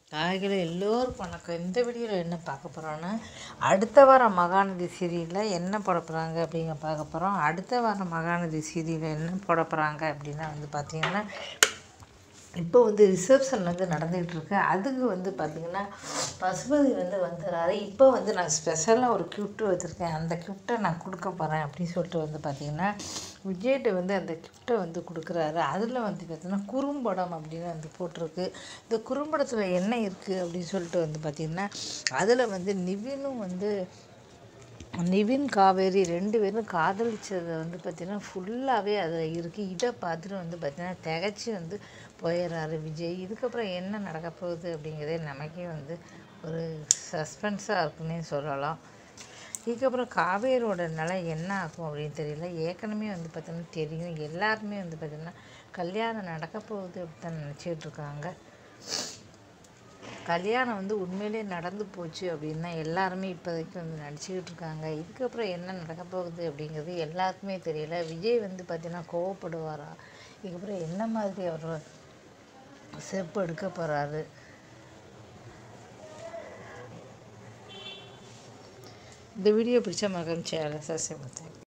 காய்களை எல்லோருக்கும் வணக்கம் இந்த வீடியோவில் என்ன பார்க்க போகிறோன்னா அடுத்த வாரம் மகாநதி சீரியலில் என்ன போட போகிறாங்க அப்படிங்க பார்க்க போகிறோம் அடுத்த வாரம் மகாநதி சீரியலில் என்ன போட போகிறாங்க அப்படின்னா வந்து பார்த்திங்கன்னா இப்போ வந்து ரிசப்ஷன் வந்து நடந்துகிட்டு இருக்கு அதுக்கு வந்து பார்த்திங்கன்னா பசுபதி வந்து வந்துடுறாரு இப்போ வந்து நான் ஸ்பெஷலாக ஒரு கிஃப்ட் வச்சுருக்கேன் அந்த கிஃப்ட்டை நான் கொடுக்க போகிறேன் அப்படின்னு சொல்லிட்டு வந்து பார்த்திங்கன்னா விஜய்கிட்ட வந்து அந்த கிஃப்ட்டை வந்து கொடுக்குறாரு அதில் வந்து பார்த்திங்கன்னா குறும்படம் அப்படின்னு வந்து போட்டிருக்கு இந்த குறும்படத்தில் என்ன இருக்குது அப்படின்னு சொல்லிட்டு வந்து பார்த்திங்கன்னா அதில் வந்து நிவினும் வந்து நிவின் காவேரி ரெண்டு பேரும் காதலிச்சதை வந்து பார்த்திங்கன்னா ஃபுல்லாகவே அதில் இருக்குது இதை பார்த்துட்டு வந்து பார்த்திங்கன்னா திகச்சு வந்து போயிடுறாரு விஜய் இதுக்கப்புறம் என்ன நடக்க போகுது அப்படிங்கிறதே நமக்கே வந்து ஒரு சஸ்பென்ஸாக இருக்குன்னே சொல்லலாம் இதுக்கப்புறம் காவேரியோட நிலை என்ன ஆகும் அப்படின்னு தெரியல ஏற்கனவே வந்து பார்த்தீங்கன்னா தெரியும் எல்லாருமே வந்து பார்த்திங்கன்னா கல்யாணம் நடக்க போகுது அப்படி தான் நினச்சிட்டு இருக்காங்க கல்யாணம் வந்து உண்மையிலே நடந்து போச்சு அப்படின்னா எல்லாருமே இப்போதைக்கு வந்து நடிச்சுக்கிட்டு இருக்காங்க இதுக்கப்புறம் என்ன நடக்க போகுது அப்படிங்கிறது எல்லாருக்குமே தெரியல விஜய் வந்து பார்த்தீங்கன்னா கோவப்படுவாரா இதுக்கப்புறம் என்ன மாதிரி அவர் செப்பு எடுக்க போகிறாரு இந்த வீடியோ பிடிச்ச மகன் சேனலை சப்ஸ்கிரைப் பண்ணுங்க